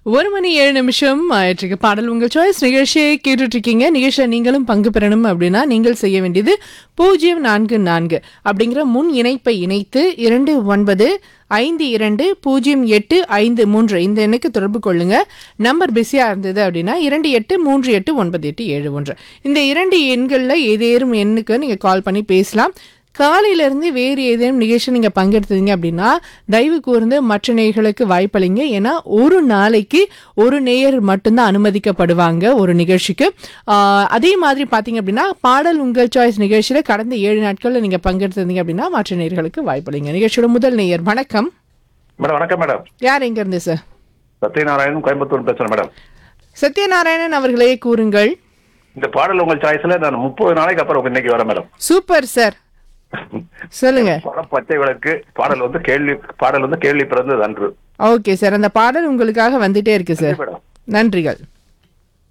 ஒரு மணி ஏழு நிமிஷம் ஆயிற்றுக்கு பாடல் உங்கள் சாய்ஸ் நிகழ்ச்சியை கேட்டுட்டு இருக்கீங்க நிகழ்ச்சியில் நீங்களும் பங்கு பெறணும் அப்படின்னா நீங்கள் செய்ய வேண்டியது பூஜ்ஜியம் நான்கு நான்கு அப்படிங்கிற முன் இணைப்பை இணைத்து இரண்டு ஒன்பது ஐந்து இரண்டு பூஜ்ஜியம் எட்டு ஐந்து மூன்று இந்த எண்ணுக்கு தொடர்பு கொள்ளுங்க நம்பர் பிஸியாக இருந்தது அப்படின்னா இரண்டு எட்டு மூன்று எட்டு ஒன்பது எட்டு ஏழு ஒன்று இந்த இரண்டு எண்களில் ஏதேனும் எண்ணுக்கு நீங்கள் கால் பண்ணி பேசலாம் காலையிலேருந்து வேறு ஏதேனும் நிகழ்ச்சி நீங்கள் பங்கெடுத்தீங்க அப்படின்னா தயவு கூர்ந்து மற்ற நேயர்களுக்கு வாய்ப்பளிங்க ஏன்னா ஒரு நாளைக்கு ஒரு நேயர் மட்டும்தான் அனுமதிக்கப்படுவாங்க ஒரு நிகழ்ச்சிக்கு ஆஹ் அதே மாதிரி பார்த்தீங்க அப்படின்னா பாடல் உங்கள் சாய்ஸ் நிகழ்ச்சியில் கடந்த ஏழு நாட்களில் நீங்கள் பங்கெடுத்திருந்தீங்க அப்படின்னா மற்ற நேயர்களுக்கு வாய்ப்பளிங்க நிகழ்ச்சியோட முதல் நேயர் வணக்கம் மேடம் வணக்கம் மேடம் யார் எங்க இருந்து சார் சத்யநாராயணன் கோயம்புத்தூர் பேசுறேன் மேடம் சத்யநாராயணன் அவர்களே கூறுங்கள் இந்த பாடல் உங்கள் சாய்ஸ்ல நான் முப்பது நாளைக்கு அப்புறம் இன்னைக்கு வரேன் மேடம் சூப்பர் சார் சொல்லுங்க படம் பச்சை விளக்கு பாடல் வந்து கேள்வி பாடல் வந்து கேள்வி பிறந்தது அன்று ஓகே சார் அந்த பாடல் உங்களுக்காக வந்துட்டே இருக்கு சார் மேடம் நன்றிகள்